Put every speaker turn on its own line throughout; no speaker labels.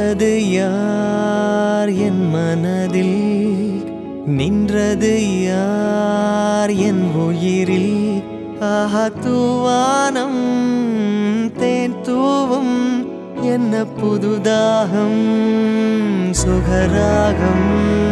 வென்றது யார் என் மனதில் நின்றது யார் என் உயிரில் ஆஹா தூவானம் தேன் தூவும் என்ன புதுதாகம் சுகராகம்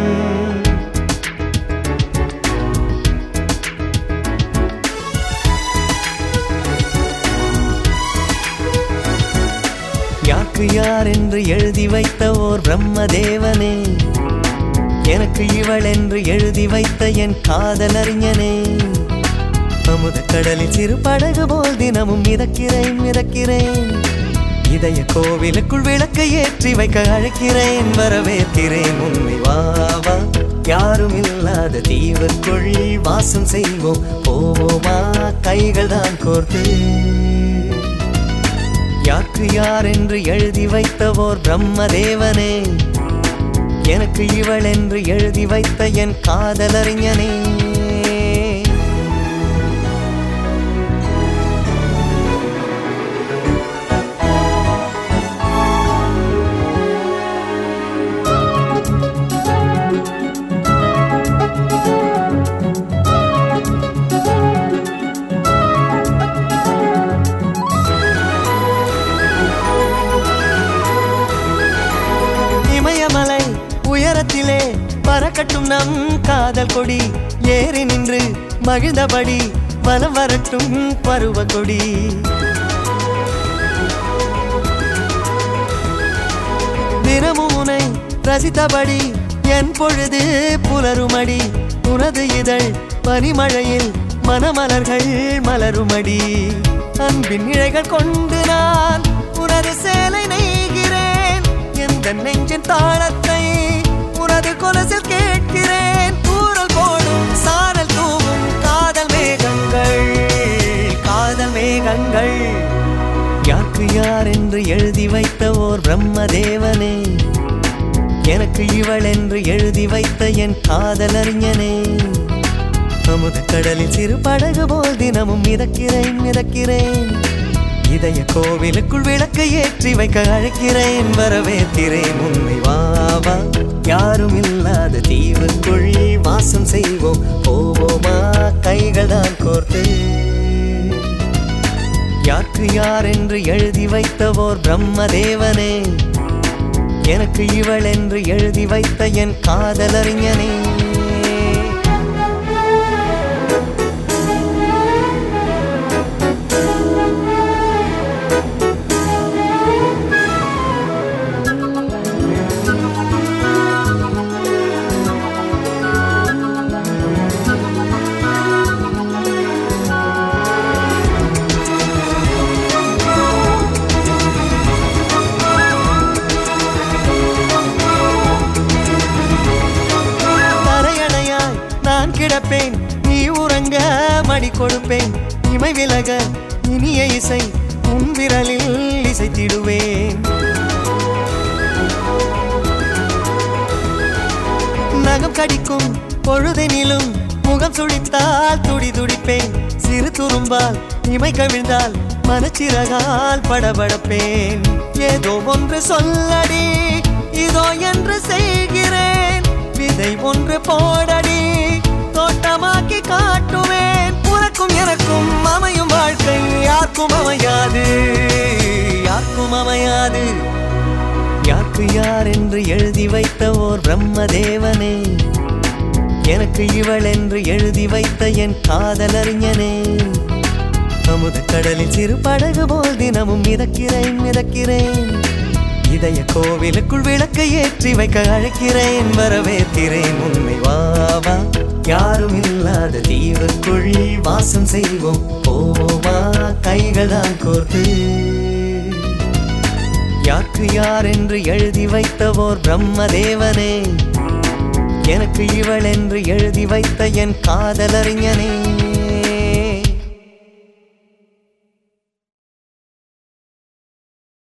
யாருக்கு யார் என்று எழுதி வைத்த ஓர் பிரம்மதேவனே எனக்கு இவள் என்று எழுதி வைத்த என் காதல் அறிஞனே அமுத கடலில் சிறு படகு போல் தினமும் மிதக்கிறேன் மிதக்கிறேன் இதய கோவிலுக்குள் விளக்கை ஏற்றி வைக்க அழைக்கிறேன் வரவேற்கிறேன் உண்மை வா வா யாரும் இல்லாத தீவுக்குள் வாசம் செய்வோம் போவோமா கைகள் தான் கோர்த்து யாருக்கு யார் என்று எழுதி வைத்த ஓர் பிரம்மதேவனே எனக்கு இவள் என்று எழுதி வைத்த என் காதலறிஞனே இமயமலை உயரத்திலே பறக்கட்டும் நம் காதல் கொடி ஏறி நின்று மகிழ்ந்தபடி வலம் வரட்டும் பருவ கொடி தினமும் உனை ரசித்தபடி என் பொழுது புலருமடி உனது இதழ் பனிமழையில் மணமலர்கள் மலருமடி அன்பின் இழைகள் கொண்டு நான் உனது சேலை நெய்கிறேன் எந்த நெஞ்சின் தாளத்தை உனது கொலசில் கேட்கிறேன் ஊரல் போடும் சாரல் தூவும் காதல் மேகங்கள் காதல் மேகங்கள் யாருக்கு யார் என்று எழுதி வைத்த ஓர் பிரம்மதேவனே எனக்கு இவள் என்று எழுதி வைத்த என் காதலறிஞனே அமுத கடலில் சிறு படகு போல் தினமும் மிதக்கிறேன் மிதக்கிறேன் இதய கோவிலுக்குள் விளக்கை ஏற்றி வைக்க அழைக்கிறேன் வரவேற்கிறேன் உண்மை வா வா யாரும் இல்லாத தீவுக்குள் வாசம் செய்வோம் போவோமா கைகள் தான் கோர்த்து யாருக்கு யார் என்று எழுதி வைத்த ஓர் பிரம்மதேவனே எனக்கு இவள் என்று எழுதி வைத்த என் காதலறிஞனே தரையணையாய் நான் கிடப்பேன் நீ உறங்க மடி கொடுப்பேன் இமை விலக இனிய இசை உன் விரலில் இசைத்திடுவேன் நகம் கடிக்கும் பொழுதெனிலும் முகம் சுழித்தால் துடி துடிப்பேன் சிறு துரும்பால் இமை கவிழ்ந்தால் மனச்சிறகால் படபடப்பேன் ஏதோ ஒன்று சொல்லடி இதோ என்று செய்கிறேன் விதை ஒன்று போடடி தோட்டமாக்கி காட்டுவேன் உனக்கும் எனக்கும் அமையும் வாழ்க்கை யாருக்கும் அமையாது யாருக்கும் அமையாது யாருக்கு யார் என்று எழுதி வைத்த ஓர் பிரம்மதேவனே எனக்கு இவள் என்று எழுதி வைத்த என் காதலறிஞனே அமுத கடலில் சிறு படகு போல் தினமும் மிதக்கிறேன் மிதக்கிறேன் இதய கோவிலுக்குள் விளக்கை ஏற்றி வைக்க அழைக்கிறேன் வரவேற்கிறேன் உண்மை வா வா யாரும் இல்லாத தீவுக்குள் வாசம் செய்வோம் போவோமா கைகள் தான் கோர்த்து யாருக்கு யார் என்று எழுதி வைத்த ஓர் பிரம்மதேவனே எனக்கு இவள் என்று எழுதி வைத்த என் காதலறிஞனே